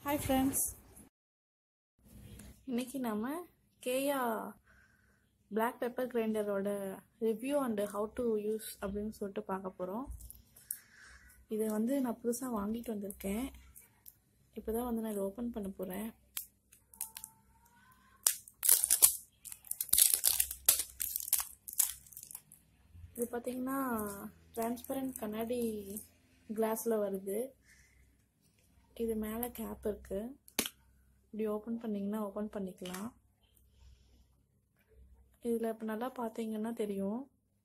hi friends இன்னைக்கு நாம Keya black pepper கிரைண்டரோட review and how to use அப்படின்னு சொல்லிட்டு பார்க்க போகிறோம் இதை வந்து நான் புதுசாக வாங்கிட்டு வந்திருக்கேன் இப்போ தான் வந்து நான் இதை ஓப்பன் பண்ண போகிறேன் இது பார்த்தீங்கன்னா டிரான்ஸ்பரண்ட் கண்ணாடி கிளாஸில் வருது இது மேலே கேப் இருக்கு இப்படி ஓப்பன் பண்ணிங்கன்னா ஓப்பன் பண்ணிக்கலாம் இதில் இப்போ நல்லா பார்த்தீங்கன்னா தெரியும்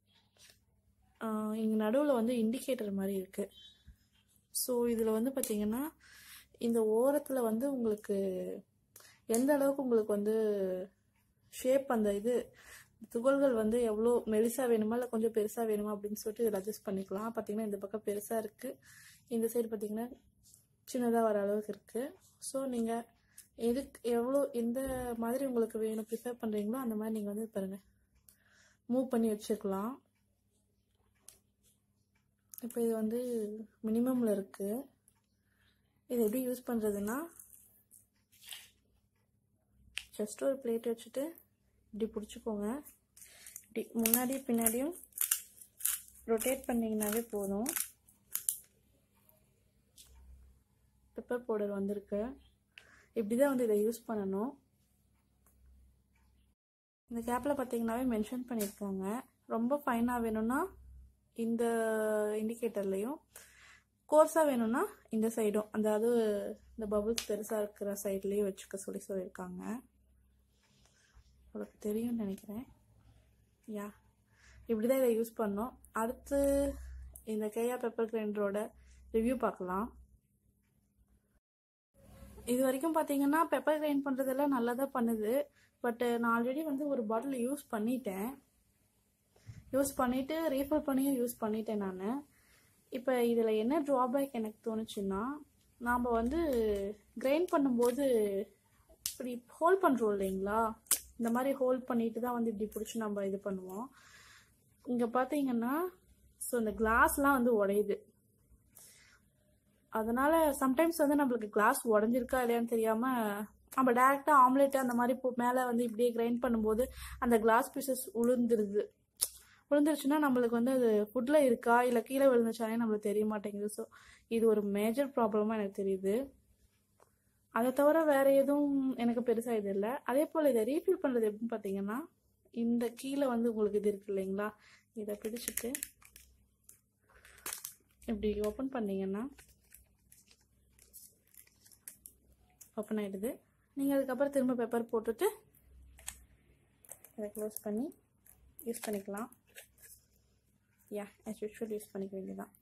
இங்கே நடுவில் வந்து இண்டிகேட்டர் மாதிரி இருக்கு ஸோ இதில் வந்து பார்த்தீங்கன்னா இந்த ஓரத்தில் வந்து உங்களுக்கு எந்த அளவுக்கு உங்களுக்கு வந்து ஷேப் அந்த இது துகள்கள் வந்து எவ்வளோ மெலிசாக வேணுமா இல்லை கொஞ்சம் பெருசாக வேணுமா அப்படின்னு சொல்லிட்டு இதில் அட்ஜஸ்ட் பண்ணிக்கலாம் பார்த்தீங்கன்னா இந்த பக்கம் பெருசாக இருக்குது இந்த சைடு பார்த்தீங்கன்னா சின்னதாக வர அளவுக்கு இருக்குது ஸோ நீங்கள் எதுக்கு எவ்வளோ எந்த மாதிரி உங்களுக்கு வேணும் ப்ரிஃபர் பண்ணுறீங்களோ அந்த மாதிரி நீங்கள் வந்து பாருங்கள் மூவ் பண்ணி வச்சுக்கலாம் இப்போ இது வந்து மினிமமில் இருக்குது இது எப்படி யூஸ் பண்ணுறதுன்னா ஜஸ்ட் ஒரு பிளேட் வச்சுட்டு இப்படி பிடிச்சிக்கோங்க இப்படி முன்னாடி பின்னாடியும் ரொட்டேட் பண்ணிங்கனாவே போதும் பெப்பர் பவுடர் வந்திருக்கு இப்படி தான் வந்து இதை யூஸ் பண்ணணும் இந்த கேப்பில் பார்த்தீங்கன்னாவே மென்ஷன் பண்ணியிருக்காங்க ரொம்ப ஃபைனாக வேணும்னா இந்த இண்டிகேட்டர்லேயும் கோர்ஸாக வேணும்னா இந்த சைடும் அதாவது இந்த பபுள்ஸ் பெருசாக இருக்கிற சைட்லேயும் வச்சுக்க சொல்லி சொல்லியிருக்காங்க உங்களுக்கு தெரியும்னு நினைக்கிறேன் யா இப்படி தான் இதை யூஸ் பண்ணோம் அடுத்து இந்த கேயா பெப்பர் கிரைண்டரோட ரிவ்யூ பார்க்கலாம் இது வரைக்கும் பார்த்தீங்கன்னா பெப்பர் கிரைண்ட் பண்ணுறதெல்லாம் நல்லா தான் பண்ணுது பட் நான் ஆல்ரெடி வந்து ஒரு பாட்டில் யூஸ் பண்ணிட்டேன் யூஸ் பண்ணிவிட்டு ரீஃபில் பண்ணியும் யூஸ் பண்ணிட்டேன் நான் இப்போ இதில் என்ன ட்ராபேக் எனக்கு தோணுச்சுன்னா நாம் வந்து கிரைண்ட் பண்ணும்போது இப்படி ஹோல்ட் பண்ணுறோம் இல்லைங்களா இந்த மாதிரி ஹோல்ட் பண்ணிட்டு தான் வந்து இப்படி பிடிச்சி நம்ம இது பண்ணுவோம் இங்கே பார்த்தீங்கன்னா ஸோ இந்த கிளாஸ்லாம் வந்து உடையுது அதனால சம்டைம்ஸ் வந்து நம்மளுக்கு கிளாஸ் உடஞ்சிருக்கா இல்லையான்னு தெரியாம நம்ம டேரெக்டாக ஆம்லேட் அந்த மாதிரி மேலே வந்து இப்படியே கிரைண்ட் பண்ணும்போது அந்த கிளாஸ் பீசஸ் உளுந்துருது விழுந்துருச்சுன்னா நம்மளுக்கு வந்து அது ஃபுட்டில் இருக்கா இல்லை கீழே விழுந்துச்சானே நம்மளுக்கு தெரிய மாட்டேங்குது ஸோ இது ஒரு மேஜர் ப்ராப்ளமாக எனக்கு தெரியுது அதை தவிர வேற எதுவும் எனக்கு பெருசாக இது இல்லை அதே போல் இதை ரீஃபில் பண்ணுறது எப்படின்னு பார்த்தீங்கன்னா இந்த கீழே வந்து உங்களுக்கு இது இருக்கு இல்லைங்களா இதை பிடிச்சிட்டு இப்படி ஓப்பன் பண்ணீங்கன்னா ஓப்பன் ஆகிடுது நீங்கள் அதுக்கப்புறம் திரும்ப பெப்பர் போட்டுட்டு இதை க்ளோஸ் பண்ணி யூஸ் பண்ணிக்கலாம் யா ஆஸ் யூஷுவல் யூஸ் பண்ணிக்க வேண்டியதான்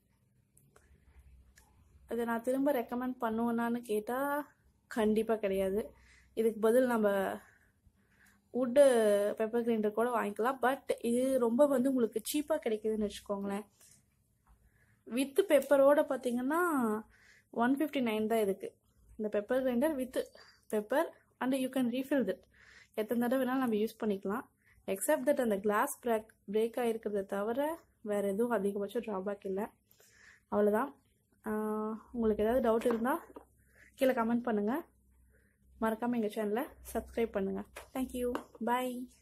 இதை நான் திரும்ப ரெக்கமெண்ட் பண்ணுவேனான்னு கேட்டால் கண்டிப்பாக கிடையாது இதுக்கு பதில் நம்ம வுட்டு பெப்பர் கிரைண்டர் கூட வாங்கிக்கலாம் பட் இது ரொம்ப வந்து உங்களுக்கு சீப்பாக கிடைக்குதுன்னு வச்சுக்கோங்களேன் வித்து பெப்பரோட பார்த்தீங்கன்னா ஒன் ஃபிஃப்டி நைன் தான் இருக்குது இந்த pepper grinder with pepper and you can refill that எத்தனை தடவை வேணாலும் நம்ம யூஸ் பண்ணிக்கலாம் எக்ஸப்ட் தட் அந்த கிளாஸ் பிரேக் பிரேக் ஆகிருக்கிறத தவிர வேறு எதுவும் அதிகபட்சம் ட்ராபேக் இல்லை அவ்வளோதான் உங்களுக்கு ஏதாவது டவுட் இருந்தால் கீழே கமெண்ட் பண்ணுங்கள் மறக்காமல் எங்கள் சேனலை சப்ஸ்கிரைப் பண்ணுங்கள் தேங்க்யூ பாய்